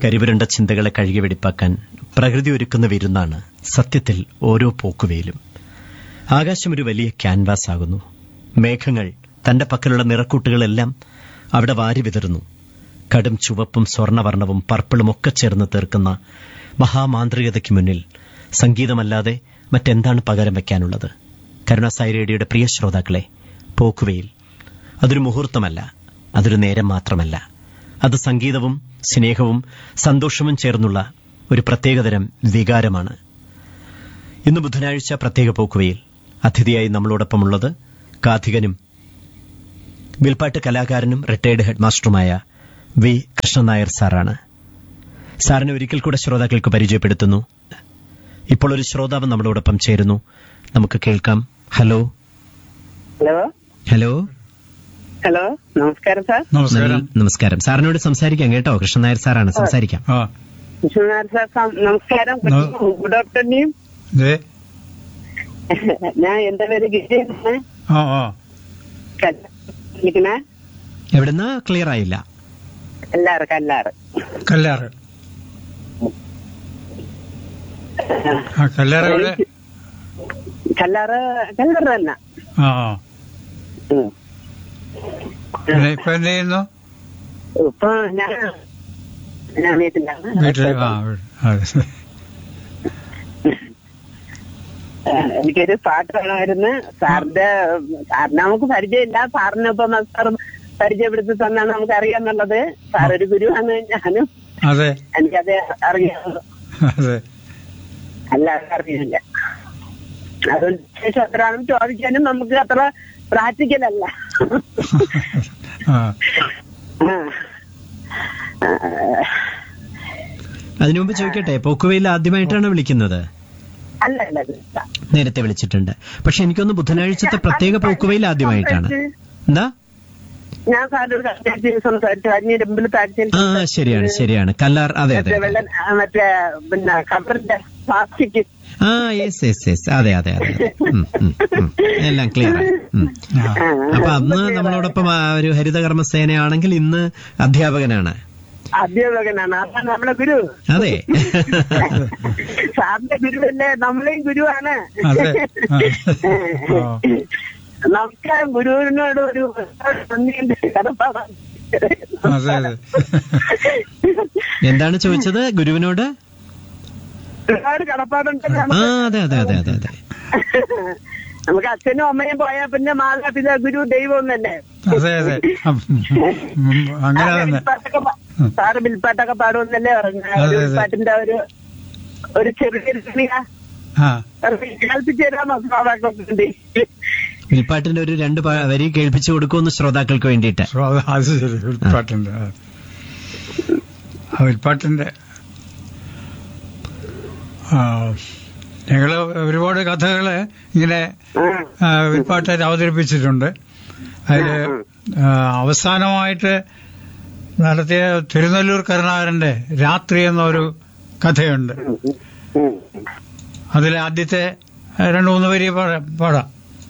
കരിവുരണ്ട ചിന്തകളെ കഴുകി വെടിപ്പാക്കാൻ പ്രകൃതി ഒരുക്കുന്ന വിരുന്നാണ് സത്യത്തിൽ ഓരോ പോക്കുവേലും ആകാശം ഒരു വലിയ ക്യാൻവാസ് ആകുന്നു മേഘങ്ങൾ തന്റെ പക്കലുള്ള നിറക്കൂട്ടുകളെല്ലാം അവിടെ വാരി വിതറുന്നു കടും ചുവപ്പും സ്വർണവർണവും പർപ്പിളും ഒക്കെ ചേർന്ന് തീർക്കുന്ന മഹാമാന്ത്രികതയ്ക്ക് മുന്നിൽ സംഗീതമല്ലാതെ മറ്റെന്താണ് പകരം വയ്ക്കാനുള്ളത് കരുണാസായി റേഡിയോയുടെ പ്രിയ ശ്രോതാക്കളെ പോക്കുവെയിൽ അതൊരു മുഹൂർത്തമല്ല അതൊരു നേരം മാത്രമല്ല അത് സംഗീതവും സ്നേഹവും സന്തോഷവും ചേർന്നുള്ള ഒരു പ്രത്യേകതരം വികാരമാണ് ഇന്ന് ബുധനാഴ്ച പ്രത്യേക പോക്കുവയിൽ അതിഥിയായി നമ്മളോടൊപ്പമുള്ളത് കാഥികനും വിൽപ്പാട്ട് കലാകാരനും റിട്ടയർഡ് ഹെഡ്മാസ്റ്ററുമായ വി കൃഷ്ണൻ നായർ സാറാണ് സാറിനെ ഒരിക്കൽ കൂടെ ശ്രോതാക്കൾക്ക് പരിചയപ്പെടുത്തുന്നു ഇപ്പോൾ ഒരു ശ്രോതാവ് നമ്മളോടൊപ്പം ചേരുന്നു നമുക്ക് കേൾക്കാം ഹലോ ഹലോ ഹലോ ഹലോ നമസ്കാരം സാർ നമസ്കാരം നല്ല- നമസ്കാരം സാറിനോട് സംസാരിക്കാം കേട്ടോ കൃഷ്ണൻ നായർ സാറാണ് സംസാരിക്കാം ആ വിശ്വനാഥ് സാർ സം- നമസ്കാരം ന- ഗുഡ് ആഫ്റ്റർനൂൺ ദേ ഞാൻ എന്റെ പേര് ഗിരിജാണ് ആ ആ വിളിക്കണേ എവിടുന്ന് ക്ലിയർ ആയില്ല കല്ലാറ് കല്ലാറ് കല്ലാറ് ആ കല്ലാറ് എവിടെ കല്ലാറ് കല്ലാറ് തന്നെ ആ ആ ഉം. പിന്നെ ഇപ്പൊ എന്ത് ചെയ്യുന്നു ഇപ്പൊ ഞാൻ ഞാൻ വീട്ടിലാണ് വീട്ടില് ആ വീ- അതെ. ആ, എനിക്കൊരു പാട്ട് വേണമായിരുന്നു സാറിന്റെ സാറിനെ നമുക്ക് പരിചയമില്ല സാറിന് ഇപ്പൊ സാർ പരിചയപ്പെടുത്തി തന്നാണ് നമുക്ക് അറിയാന്നുള്ളത് സാർ ഒരു ഗുരുവാണ് ഞാനും അതെ എനിക്കത് അറിയാം അതെ അല്ലാതെ അറിയില്ല അതുകൊണ്ട് ശേഷം എത്രയാണെന്ന് ചോദിക്കാനും നമുക്ക് അത്ര പ്രാക്ടിക്കൽ അല്ല ആ ആ. ആ. അതിനു മുമ്പ് ചോദിക്കട്ടെ പോക്കുവയിൽ ആദ്യമായിട്ടാണ് വിളിക്കുന്നത് അല്ല അല്ല അല്ല. നേരത്തെ വിളിച്ചിട്ടുണ്ട് പക്ഷെ എനിക്കൊന്ന് ബുധനാഴ്ചത്തെ പ്രത്യേക പോക്കുവയിൽ ആദ്യമായിട്ടാണ് എന്താ ഞാൻ സാറിനോട് കഴിഞ്ഞ സംസാരിച്ചു അഞ്ഞിരമ്പിൽ താഴ്ചയിൽ ആ ശരിയാണ് ശരിയാണ് കല്ലാർ അതെ അതെ മറ്റേ അതെ. വെള്ളം ആ, മറ്റേ പിന്നെ കബറിന്റെ പ്ലാസ്റ്റിക് ആ യെസ് യെസ് യെസ് അതെ അതെ അതെ അതെ. ഉം, ഉം, ഉം. എല്ലാം ക്ലിയർ ആയി ഉം. ആ. അപ്പൊ അന്ന് നമ്മളോടൊപ്പം ആ ഒരു ഹരിതകർമ്മ സേനയാണെങ്കിൽ ഇന്ന് അധ്യാപകനാണ് അധ്യാപകനാണ് അതാണ് നമ്മളെ ഗുരു അതെ സാറിന്റെ ഗുരുവല്ലേ നമ്മളെയും ഗുരുവാണ് അതെ. ആ. ആ. നമസ്കാരം ഗുരുവിനോട് ഒരു നന്ദിയുണ്ട് കടപ്പാടാണ് അതെ അതെ എന്താണ് ചോദിച്ചത് ഗുരുവിനോട് ഒരുപാട് കടപ്പാടുണ്ട് ആ നമുക്ക്. അതെ അതെ അതെ അതെ അതെ നമുക്ക് അച്ഛനും അമ്മയും പോയാ പിന്നെ മാതാപിതാ ഗുരു ദൈവം എന്നല്ലേ അതെ അതെ ഉം, ഉം, അങ്ങനെ സാറ് തന്നെ വിൽപ്പാട്ടൊക്കെ പാ- സാറ് ബിൽപ്പാട്ടൊക്കെ പാടുമെന്നല്ലേ പറഞ്ഞു അതെ, അതെ. ബിൽപ്പാട്ടിന്റെ ഒരു ഒരു ചെറിയൊരു തുണിയ ആ കേൾപ്പിച്ചു തരാമോ ശ്രോതാക്കൾക്ക് വിൽപ്പാട്ടിന്റെ ഒരു രണ്ട് പ- വരി കേൾപ്പിച്ചു കൊടുക്കുമെന്ന് ശ്രോതാക്കൾക്ക് വേണ്ടിയിട്ട് സോ, അത് അത് ശരി വിൽപ്പാട്ടിന്റെ ആ. ആ വിൽപ്പാട്ടിന്റെ ആ ഞങ്ങള് ഒരുപാട് കഥകള് ഇങ്ങനെ ആ, വിൽപ്പാട്ടായിട്ട് അവതരിപ്പിച്ചിട്ടുണ്ട് അതില് ആ, അവസാനമായിട്ട് നടത്തിയ തിരുനെല്ലൂർ കരുണാകരന്റെ രാത്രി എന്നൊരു കഥയുണ്ട് അതിലെ ആദ്യത്തെ രണ്ടു മൂന്ന് വരി പാടാം പാടാം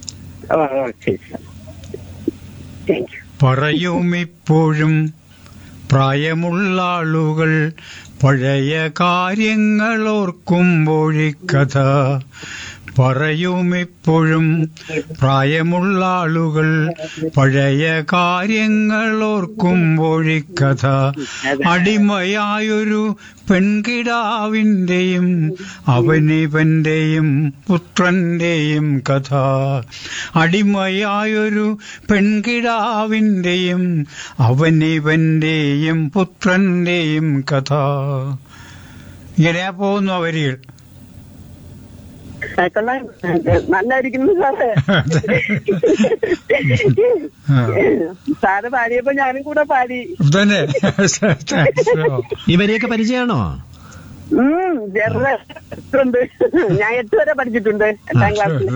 താങ്ക് യു പറയും ഇപ്പോഴും പ്രായമുള്ള ആളുകൾ പഴയ കാര്യങ്ങൾ ഓർക്കുമ്പോഴിക്കഥ പറയും ഇപ്പോഴും പ്രായമുള്ള ആളുകൾ പഴയ കാര്യങ്ങൾ ഓർക്കുമ്പോഴിക്കഥ അടിമയായൊരു പെൺകിടാവിന്റെയും അവനിവന്റെയും പുത്രന്റെയും കഥ അടിമയായൊരു പെൺകിടാവിന്റെയും അവനിവന്റെയും പുത്രന്റെയും കഥ ഇങ്ങനെയാ പോകുന്നു ആ വരികൾ കൊള്ളാം നല്ലായിരിക്കുന്നു സാറ് ആ. സാറ് പാടിയപ്പോ ഞാനും കൂടെ പാടി തന്നെ ഈ വരിയൊക്കെ പരിചയമാണോ ഉം ചെറുതുണ്ട് ഞാൻ എട്ട് വരെ പഠിച്ചിട്ടുണ്ട് എട്ടാം ക്ലാസ്സിൽ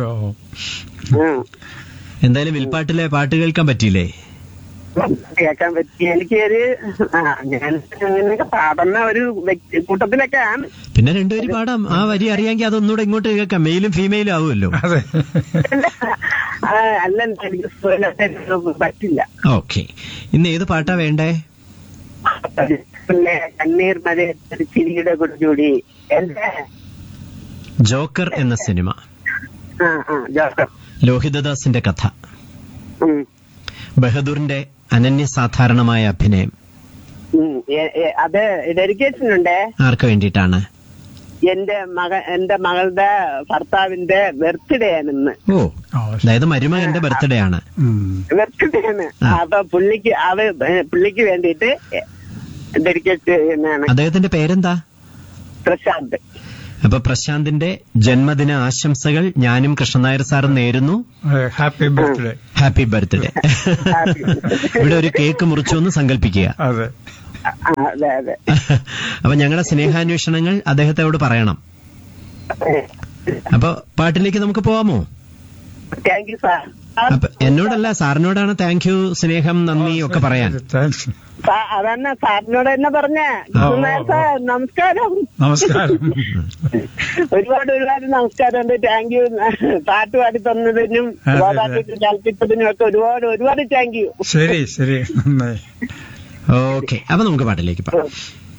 എന്തായാലും വിൽപ്പാട്ടിലെ പാട്ട് കേൾക്കാൻ പറ്റിയില്ലേ കേൾക്കാൻ പറ്റി എനിക്ക് ഒരു ആ ഞാൻ അങ്ങനെയൊക്കെ പാടുന്ന ഒരു വ്യക്തി കൂട്ടത്തിലൊക്കെ ആണ് പിന്നെ രണ്ടുപേര് പാടാം ആ വരി അറിയാമെങ്കിൽ അതൊന്നുകൂടെ ഇങ്ങോട്ട് കേൾക്കാം മെയിലും ഫീമെയിലും ആവുമല്ലോ അതെ ആ, അല്ല എനിക്ക് സ്വരത്തെ പറ്റില്ല ഓക്കെ ഇന്ന് ഏത് പാട്ടാ വേണ്ടേ പിന്നെ കണ്ണീർ മഴ ചിരിയുടെ കുടിച്ചൂടി എന്റെ ജോക്കർ എന്ന സിനിമ ആ ആ ജോസഫ് ലോഹിതദാസിന്റെ കഥ ഉം. ബഹദൂറിന്റെ അനന്യസാധാരണമായ അഭിനയം ഉം. എ- എ- അത് ഡെഡിക്കേഷൻ ഉണ്ട് ആർക്ക് വേണ്ടിയിട്ടാണ് എന്റെ മക എന്റെ മകളുടെ ഭർത്താവിന്റെ ബർത്ത്ഡേ ആണ് ഇന്ന് ഓ ആ, അതായത് മരുമകന്റെ ബർത്ത്ഡേ ആണ് ഉം. ബർത്ത്ഡേ ആണ് ആ. അപ്പൊ പുള്ളിക്ക് അവ പുള്ളിക്ക് വേണ്ടിയിട്ട് ഡെഡിക്കേറ്റ് ചെയ്യുന്നതാണ് അദ്ദേഹത്തിന്റെ പേരെന്താ പ്രശാന്ത് അപ്പൊ പ്രശാന്തിന്റെ ജന്മദിന ആശംസകൾ ഞാനും കൃഷ്ണനായർ സാറും നേരുന്നു ഏ, happy birthday happy birthday Happy birthday. ഇവിടെ ഒരു കേക്ക് മുറിച്ചു എന്ന് സങ്കല്പിക്കുക അതെ ആ, അതെ അതെ അപ്പൊ ഞങ്ങളുടെ സ്നേഹാന്വേഷണങ്ങൾ അദ്ദേഹത്തോട് പറയണം അപ്പൊ പാട്ടിലേക്ക് നമുക്ക് പോവാമോ താങ്ക് യു സാർ അപ്പൊ എന്നോടല്ല സാറിനോടാണ് താങ്ക് യു സ്നേഹം നന്ദി ഒക്കെ പറയാൻ താങ്ക്സ് സാ- അതന്നെ സാറിനോട് തന്നെ പറഞ്ഞ സാർ നമസ്കാരം നമസ്കാരം ഒരുപാട് ഒരുപാട് നമസ്കാരമുണ്ട് താങ്ക് യു പാട്ട് പാടി തന്നതിനും അതെ, അതെ. ഗോദാട്ടിക്ക് കേൾപ്പിച്ചതിനും ഒക്കെ ഒരുപാട് ഒരുപാട് താങ്ക് യു ശരി ശരി നന്നായി ഓക്കെ അപ്പൊ നമുക്ക് പാട്ടിലേക്ക് പോവാം